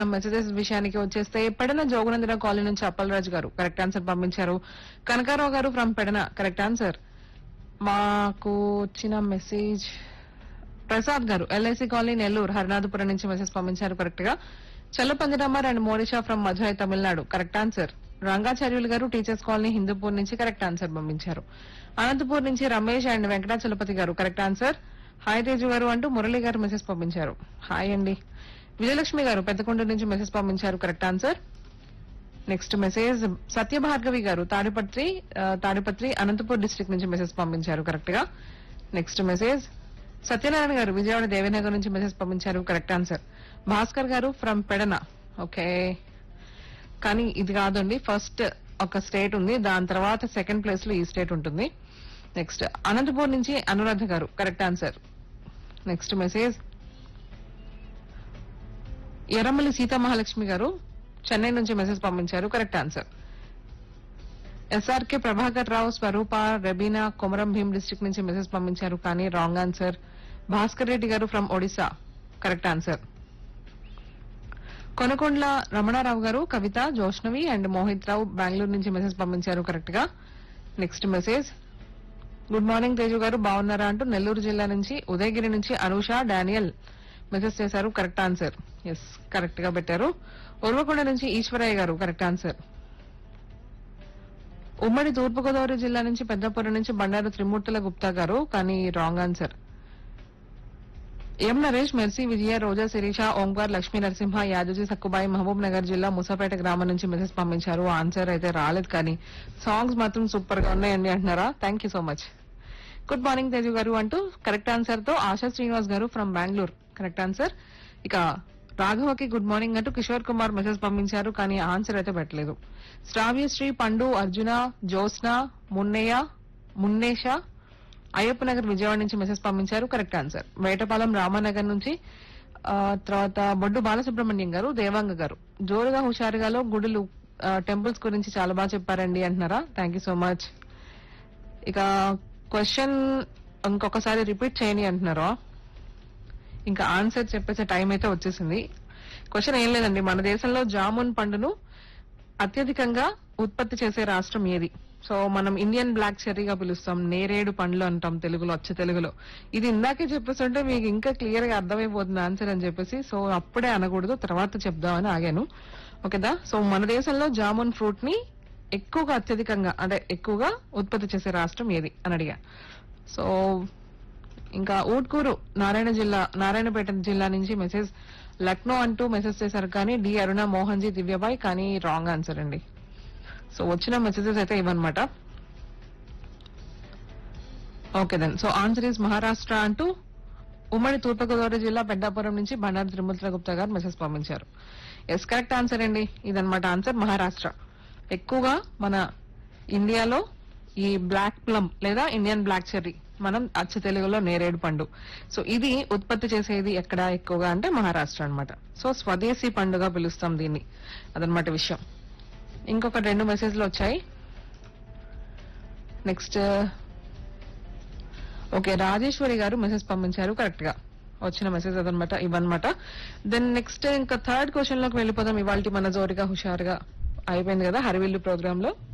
messages విషయానికి వచ్చేస్తే Pedana జోగునందన colony నుంచి అప్పలరాజు గారు కరెక్ట్ ఆన్సర్ పంపించారు కనకారావు గారు ఫ్రమ్ పెడన కరెక్ట్ ఆన్సర్ మాకు వచ్చిన మెసేజ్ ప్రసాద్ గారు ఎల్ఐసి కాలనీ నెల్లూరు హరినాథపురం నుంచి మెసేజ్ పంపించారు కరెక్ట్ గా చల్లపందిరమ్మర్ and Monisha from Madurai Tamil Nadu correct answer Rangacharyulu గారు టీచర్స్ కాలనీ హిందూపూర్ నుంచి కరెక్ట్ ఆన్సర్ పంపించారు అనంతపూర్ నుంచి రమేష్ అండ్ వెంకటాచలపతి గారు కరెక్ట్ ఆన్సర్ హాయ్ తేజు గారు అంటూ మురళి గారు మెసేజ్ పంపించారు హాయ్ అండి విజయలక్ష్మి గారు పెద్దకొండ నుంచి మెసేజ్ పంపించారు correct answer next message Satyabhargavi గారు తాడిపత్రి ఆ, తాడిపత్రి అనంతపూర్ డిస్ట్రిక్ట్ నుంచి మెసేజ్ పంపించారు కరెక్ట్ గా నెక్స్ట్ మెసేజ్ సత్యనారాయణ గారు విజయవాడ దేవనగర్ నుంచి మెసేజ్ పంపించారు కరెక్ట్ ఆన్సర్ భాస్కర్ గారు ఫ్రమ్ పెడన ఓకే కానీ ఇది కాదండి ఫస్ట్ ఒక స్టేట్ ఉంది దాని తర్వాత సెకండ్ ప్లేస్ లో ఈ స్టేట్ ఉంటుంది నెక్స్ట్ అనంతపూర్ నుంచి అనురాధ గారు correct answer next message Erramalli Seethamahalakshmi గారు చెన్నై నుంచి మెసేజ్ పంపించారు correct answer SRK Prabhakar Rao Swaroopa Rebina Komaram Bheem district నుంచి మెసేజ్ పంపించారు కానీ రాంగ్ ఆన్సర్ భాస్కర్ రెడ్డి గారు from Odisha correct answer Konakondla Ramanarao గారు కవిత జోష్నవి అండ్ మోహిత్ రావు బెంగళూరు నుంచి మెసేజ్ పంపించారు కరెక్ట్ గా next message good morning Teju గారు బాగున్నారా అంటూ నెల్లూరు జిల్లా నుంచి ఉదయగిరి నుంచి అనూష డానియల్ మెసేజ్ చేశారు కరెక్ట్ ఆన్సర్ ఎస్ కరెక్ట్ గా పెట్టారు ఉర్వకొండ నుంచి ఈశ్వరయ్య గారు కరెక్ట్ ఆన్సర్ ఉమ్మడి తూర్పుగోదావరి జిల్లా నుంచి పెద్దపురం నుంచి బండారు త్రిమూర్తుల గుప్తా గారు కానీ wrong answer M Naresh Mercy Vijaya Roja Sirisha Omkar Lakshmi Narasimha యాదజీ సక్కుబాయి మహబూబ్ నగర్ జిల్లా ముసాపేట గ్రామం నుంచి మెసేజ్ పంపించారు ఆన్సర్ అయితే రాలేదు కానీ సాంగ్స్ మాత్రం సూపర్ గా ఉన్నాయండి అంటున్నారా thank you so much good morning Teju గారు అంటూ కరెక్ట్ ఆన్సర్ తో ఆశా శ్రీనివాస్ గారు ఫ్రమ్ బెంగళూరు కరెక్ట్ ఆన్సర్ ఇక రాఘవకి గుడ్ మార్నింగ్ అంటూ కిషోర్ కుమార్ మెసేజ్ పంపించారు కానీ ఆన్సర్ అయితే పెట్టలేదు శ్రావ్యశ్రీ పండు అర్జున జ్యోత్స్న మున్నయ్య మున్నేష అయ్యప్ప నగర్ విజయవాడ నుంచి మెసేజ్ పంపించారు కరెక్ట్ ఆన్సర్ వేటపాలెం రామానగర్ నుంచి ఆ, తర్వాత బొడ్డు బాలసుబ్రహ్మణ్యం గారు దేవాంగ గారు జోరుగా హుషారుగాలో గుడులు టెంపుల్స్ గురించి చాలా బాగా చెప్పారండి అంటున్నారా థ్యాంక్ యూ సో మచ్ ఇక క్వశ్చన్ ఇంకొకసారి రిపీట్ చేయని అంటున్నారా ఇంకా ఆన్సర్ చెప్పేసే టైం అయితే వచ్చేసింది క్వశ్చన్ ఏం లేదండి మన దేశంలో జామున్ పండును అత్యధికంగా ఉత్పత్తి చేసే రాష్ట్రం ఏది సో మనం ఇండియన్ బ్లాక్ చెర్రీగా పిలుస్తాం నేరేడు పండ్లు అంటాం తెలుగులో వచ్చే తెలుగులో ఇది ఇందాకే చెప్పేస్తుంటే మీకు ఇంకా క్లియర్ గా అర్థమైపోతుంది ఆన్సర్ అని చెప్పేసి సో అప్పుడే అనకూడదు తర్వాత చెప్దామని ఆగాను ఓకేదా సో మన దేశంలో జామున్ ఫ్రూట్ ని ఎక్కువగా అత్యధికంగా అంటే ఎక్కువగా ఉత్పత్తి చేసే రాష్ట్రం ఏది అని అడిగా సో ఇంకా ఊట్కూరు నారాయణ జిల్లా నారాయణపేట జిల్లా నుంచి మెసేజ్ లక్నో అంటూ మెసేజ్ చేశారు కానీ డి అరుణ మోహన్ జీ దివ్యబాయ్ కానీ రాంగ్ ఆన్సర్ అండి సో వచ్చిన మెసేజెస్ అయితే ఇవన్నమాట okay then so answer is Maharashtra అంటూ ఉమ్మడి తూర్పుగోదావరి జిల్లా పెద్దాపురం నుంచి బండారు త్రిమూర్తుల గుప్తా గారు మెసేజ్ పంపించారు ఎస్ కరెక్ట్ ఆన్సర్ అండి ఇదన్నమాట ఆన్సర్ మహారాష్ట్ర ఎక్కువగా మన ఇండియాలో ఈ బ్లాక్ ప్లమ్ లేదా ఇండియన్ బ్లాక్ చెర్రీ మనం అచ్చ తెలుగులో నేరేడు పండు సో ఇది ఉత్పత్తి చేసేది ఎక్కడ ఎక్కువగా అంటే మహారాష్ట్ర అన్నమాట సో స్వదేశీ పండుగ పిలుస్తాం దీన్ని అదనమాట విషయం ఇంకొక రెండు మెసేజ్లు వచ్చాయి నెక్స్ట్ ఓకే రాజేశ్వరి గారు మెసేజ్ పంపించారు కరెక్ట్ గా వచ్చిన మెసేజ్ అదనమాట ఇవన్నమాట దెన్ నెక్స్ట్ ఇంకా థర్డ్ క్వశ్చన్ లోకి వెళ్ళిపోదాం ఇవాళ మన జోరుగా హుషారుగా అయిపోయింది కదా హరివిల్లు ప్రోగ్రామ్ లో